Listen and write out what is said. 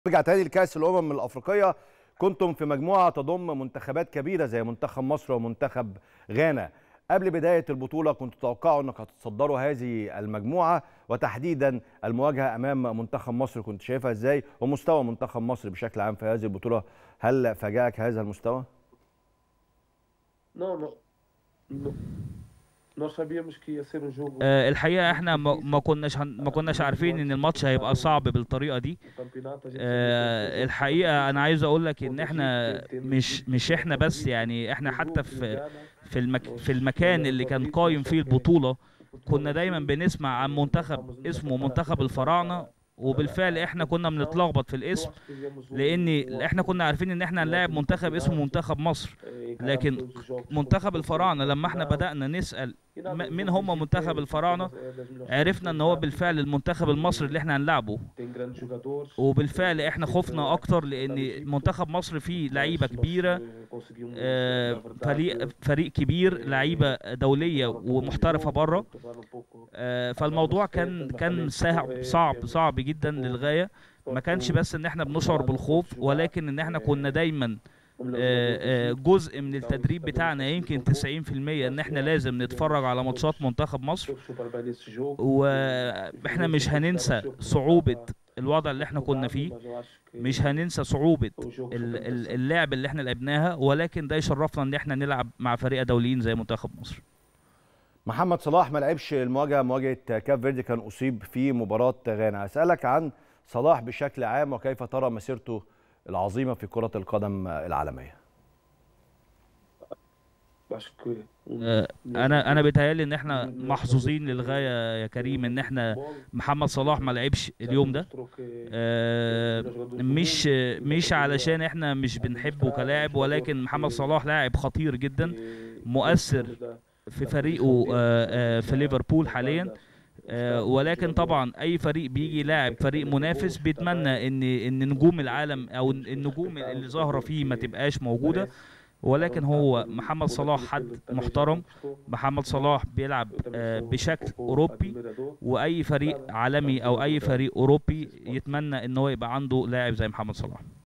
نرجع تاني لكأس الأمم الأفريقية كنتم في مجموعة تضم منتخبات كبيرة زي منتخب مصر ومنتخب غانا قبل بداية البطولة كنتوا تتوقعوا أنك هتتصدروا هذه المجموعة وتحديدا المواجهة أمام منتخب مصر كنت شايفها إزاي ومستوى منتخب مصر بشكل عام في هذه البطولة هل فاجأك هذا المستوى؟ Não, não, não. Nós sabíamos que ia ser um jogo. آه، الحقيقه احنا ما ما كناش هن- ما كناش عارفين ان الماتش هيبقى صعب بالطريقه دي o campeonato, a gente sabia que ia آه، ser um الحقيقه انا عايز اقول لك ان contra احنا equipe que tem- مش مش احنا بس يعني احنا no حتى grupo, في Ghana, في المك في المكان اللي كان قايم فيه البطوله كنا دايما بنسمع عن منتخب اسمه منتخب الفراعنه وبالفعل احنا كنا بنتلخبط في الاسم nós fizemos um- لان um- احنا كنا عارفين ان احنا هنلاعب منتخب اسمه منتخب مصر eh, encaramos لكن todos os jogos منتخب como الفراعنه fosse لما احنا final. بدانا نسال E nada, م- o مين jogo هم em si منتخب é- الفراعنه é das melhores عرفنا ان هو seleções بالفعل المنتخب المصري اللي احنا هنلعبه tem grandes jogadores وبالفعل احنا خفنا اكتر لان منتخب مصر فيه لعيبه Nós, كبيره eh, conseguimos, آه، na verdade, فريق فريق كبير لعيبه دوليه ومحترفه بره آه، فالموضوع كان كان صعب صعب صعب جدا للغايه ما كانش بس ان احنا بنشعر بالخوف ولكن ان احنا كنا دايما آه، آه، جزء من التدريب بتاعنا يمكن 90% ان احنا لازم نتفرج على ماتشات منتخب مصر واحنا مش هننسى صعوبة الوضع اللي احنا كنا فيه مش هننسى صعوبة ال- ال- اللعب اللي احنا لعبناها ولكن ده يشرفنا ان احنا نلعب مع فريق دوليين زي منتخب مصر محمد صلاح ما لعبش المواجهة مواجهة كاب فيردي كان أصيب في مباراة غانا أسألك عن صلاح بشكل عام وكيف ترى مسيرته العظيمة في كرة القدم العالمية آه، انا انا بيتهيألي ان احنا محظوظين للغاية يا كريم ان احنا محمد صلاح ما لعبش اليوم ده آه، مش مش علشان احنا مش بنحبه كلاعب ولكن محمد صلاح لاعب خطير جدا مؤثر في فريقه آه، آه، في ليفربول حاليا آه، ولكن طبعا اي فريق بيجي يلاعب فريق منافس بيتمنى ان ان نجوم العالم او النجوم اللي ظاهره فيه ما تبقاش موجوده ولكن هو محمد صلاح حد محترم محمد صلاح بيلعب آه، بشكل اوروبي واي فريق عالمي او اي فريق اوروبي يتمنى ان هو يبقى عنده لاعب زي محمد صلاح